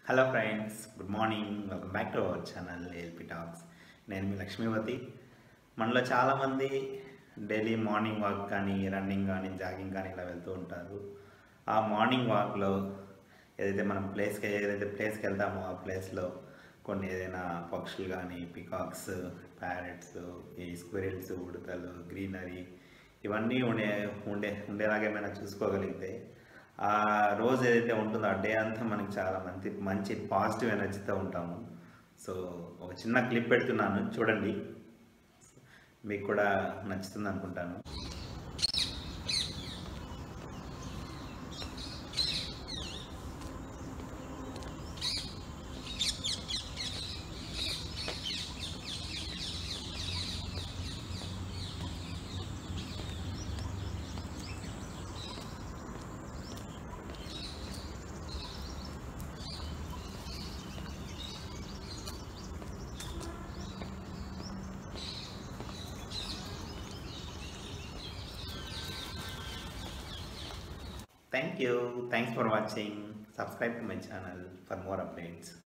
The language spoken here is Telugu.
hello friends good morning welcome back to our channel LP talks నేను మీ లక్ష్మీవతి మనలో చాలామంది డైలీ మార్నింగ్ వాక్ కానీ రన్నింగ్ కానీ జాగింగ్ కానీ ఇలా వెళ్తూ ఉంటారు ఆ మార్నింగ్ వాక్లో ఏదైతే మనం ప్లేస్కి ఏదైతే ప్లేస్కి వెళ్తామో ఆ ప్లేస్లో కొన్ని ఏదైనా పక్షులు కానీ పికాక్స్ ప్యారెట్స్ ఈ స్క్విరిల్స్ ఉడతలు గ్రీనరీ ఇవన్నీ ఉండే ఉండే ఉండేలాగా ఏమైనా చూసుకోగలిగితే ఆ రోజు ఏదైతే ఉంటుందో ఆ డే అంతా మనకి చాలా మంచి మంచి పాజిటివ్ ఎనర్జీతో ఉంటాము సో ఒక చిన్న క్లిప్ పెడుతున్నాను చూడండి మీకు కూడా నచ్చుతుంది అనుకుంటాను thank you thanks for watching subscribe to my channel for more updates